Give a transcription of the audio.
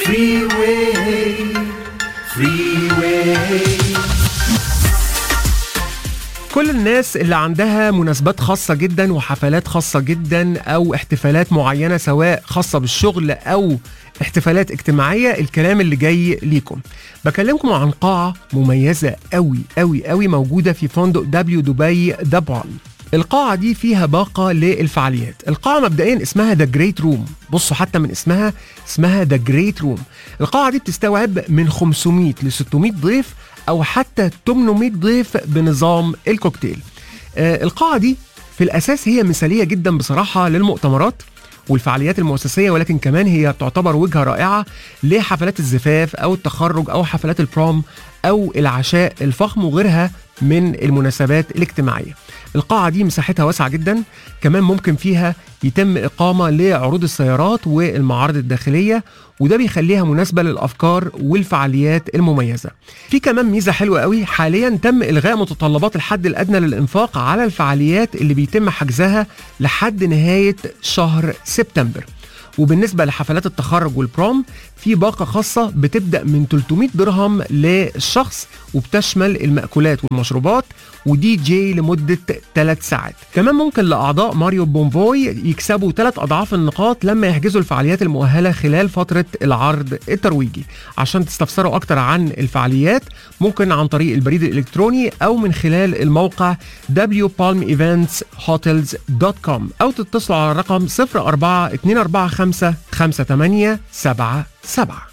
Freeway, freeway. كل الناس اللي عندها مناسبات خاصة جدا وحفلات خاصة جدا أو احتفالات معينة سواء خاصة بالشغل أو احتفالات اجتماعية الكلام اللي جاي ليكم بكلمكم عن قاعة مميزة أوي أوي أوي موجودة في فندق دبليو دبي ذا بالم القاعة دي فيها باقة للفعاليات القاعة مبدئيا اسمها ذا جريت روم بصوا حتى من اسمها اسمها ذا جريت روم القاعة دي بتستوعب من 500 ل 600 ضيف أو حتى 800 ضيف بنظام الكوكتيل آه القاعة دي في الأساس هي مثالية جدا بصراحة للمؤتمرات والفعاليات المؤسسيه ولكن كمان هي تعتبر وجهه رائعه لحفلات الزفاف او التخرج او حفلات البروم او العشاء الفخم وغيرها من المناسبات الاجتماعيه. القاعه دي مساحتها واسعه جدا، كمان ممكن فيها يتم اقامه لعروض السيارات والمعارض الداخليه وده بيخليها مناسبه للافكار والفعاليات المميزه. في كمان ميزه حلوه قوي حاليا تم الغاء متطلبات الحد الادنى للانفاق على الفعاليات اللي بيتم حجزها لحد نهايه شهر سبتمبر. وبالنسبة لحفلات التخرج والبروم في باقة خاصة بتبدأ من 300 درهم للشخص وبتشمل المأكولات والمشروبات ودي جي لمدة 3 ساعات كمان ممكن لأعضاء ماريو بومفوي يكسبوا 3 أضعاف النقاط لما يحجزوا الفعاليات المؤهلة خلال فترة العرض الترويجي عشان تستفسروا أكتر عن الفعاليات ممكن عن طريق البريد الإلكتروني أو من خلال الموقع wpalmeeventshotels.com أو تتصلوا على الرقم 04 245 5877